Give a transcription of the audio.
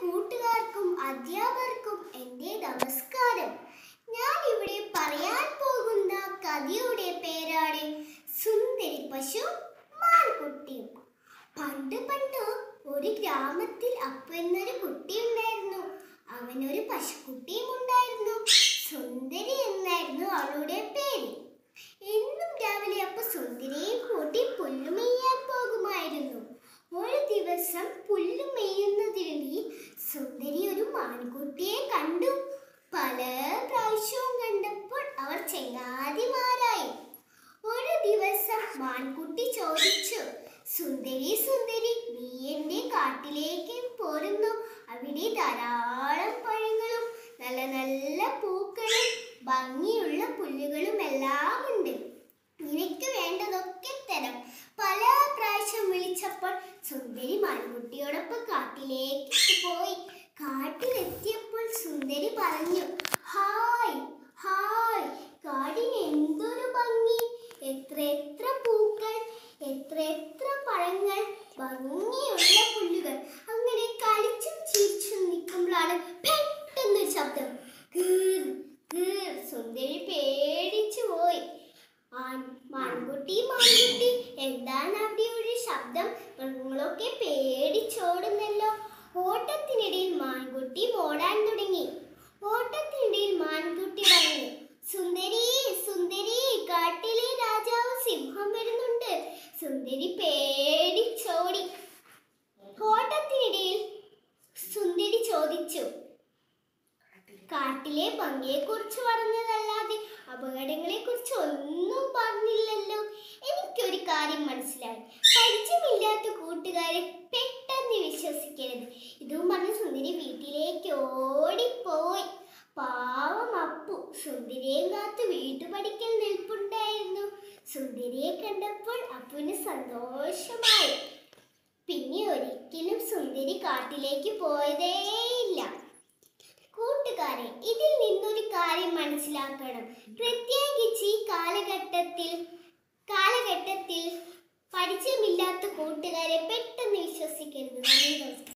കൂട്ടുകാർക്കും അധ്യാപകർക്കും എൻ്റെ നമസ്കാരം ഞാൻ ഇവിടെ പറയാൻ പോകുന്ന കഥയുടെ പേരാണ് സുന്ദരി പശു മാൻകുട്ടിയും പണ്ട് പണ്ട് ഒരു ഗ്രാമത്തിൽ അപ്പു എന്നൊരു കുട്ടി ഉണ്ടായിരുന്നു അവനൊരു പശുക്കുട്ടിയും ഉണ്ടായിരുന്നു സുന്ദരി എന്നായിരുന്നു അവളുടെ പേര് എന്നും രാവിലെ അപ്പു സുന്ദരിയെ കൂട്ടി പുല്ലു മെയ്യാൻ പോകുമായിരുന്നു ഒരു ദിവസം പുല്ല് മെയ്യുന്നതിനിടയിൽ സുന്ദരി ഒരു മാൻകുട്ടിയെ കണ്ടു പല പ്രാവശ്യവും കണ്ടപ്പോൾ അവർ ചെങ്ങാതിമാരായി ഒരു ദിവസം മാൻകുട്ടി ചോദിച്ചു സുന്ദരി സുന്ദരി നീ എന്റെ കാട്ടിലേക്ക് പോരുന്നു അവിടെ ധാരാളം പഴങ്ങളും നല്ല നല്ല പൂക്കളും ഭംഗിയുള്ള പുല്ലുകളും എല്ലാം ഉണ്ട് നിനക്ക് വേണ്ടതൊക്കെ തരാം പല പ്രാവശ്യം വിളിച്ചപ്പോൾ സുന്ദരി മാൻകുട്ടിയോടൊപ്പം കാട്ടിലേക്ക് പോയി കാട്ടിലെത്തിയപ്പോൾ സുന്ദരി പറഞ്ഞു ഹായ് ഹായ് കാടിന് എന്തൊരു ഭംഗി എത്ര എത്ര പൂക്കൾ എത്ര എത്ര പഴങ്ങൾ ഭംഗിയുള്ള പുല്ലുകൾ അങ്ങനെ കളിച്ചും ചിരിച്ചും നിൽക്കുമ്പോഴാണ് പെട്ടെന്നൊരു ശബ്ദം കീർ കീർ സുന്ദരി പേടിച്ചു പോയി ആൺ- മാൻകുട്ടി മാൻകുട്ടി എന്താണ് അവിടെ ഒരു ശബ്ദം മൃഗങ്ങളൊക്കെ പേടിച്ചോടുന്നല്ലോ ഓട്ടത്തിനിടയിൽ മാൻകുട്ടി ഓടാൻ തുടങ്ങി ഓട്ടത്തിനിടയിൽ മാൻകുട്ടി പറഞ്ഞു സുന്ദരി സുന്ദരി കാട്ടിലെ രാജാവ് സിംഹം വരുന്നുണ്ട് സുന്ദരി പേടിച്ചോടി ഓട്ടത്തിനിടയിൽ സുന്ദരി ചോദിച്ചു കാട്ടിലെ ഭംഗിയെ കുറിച്ച് പറഞ്ഞതല്ലാതെ അപകടങ്ങളെ കുറിച്ച് ഒന്നും പറഞ്ഞില്ലല്ലോ എനിക്കൊരു കാര്യം മനസ്സിലായി പരിചയമില്ലാത്ത കൂട്ടുകാരെ പെട്ടെന്ന് വിശ്വസിക്കരുത് ഇതും പറഞ്ഞ് സുന്ദരി വീട്ടിലേക്ക് ഓടിപ്പോയി പാവം അപ്പു സുന്ദരിയെ കാത്ത് വീട്ടുപടിക്കൽ നിൽപ്പുണ്ടായിരുന്നു സുന്ദരിയെ കണ്ടപ്പോൾ അപ്പുവിന് സന്തോഷമായി പിന്നെ ഒരിക്കലും സുന്ദരി കാട്ടിലേക്ക് പോയതേയില്ല കൂട്ടുകാരെ ഇതിൽ നിന്നൊരു കാര്യം മനസ്സിലാക്കണം പ്രത്യേകിച്ച് ഈ കാലഘട്ടത്തിൽ കാലഘട്ടത്തിൽ പരിചയമില്ലാത്ത കൂട്ടുകാരെ പെട്ടെന്ന് വിശ്വസിക്കരുത് നന്ദി നമസ്കാരം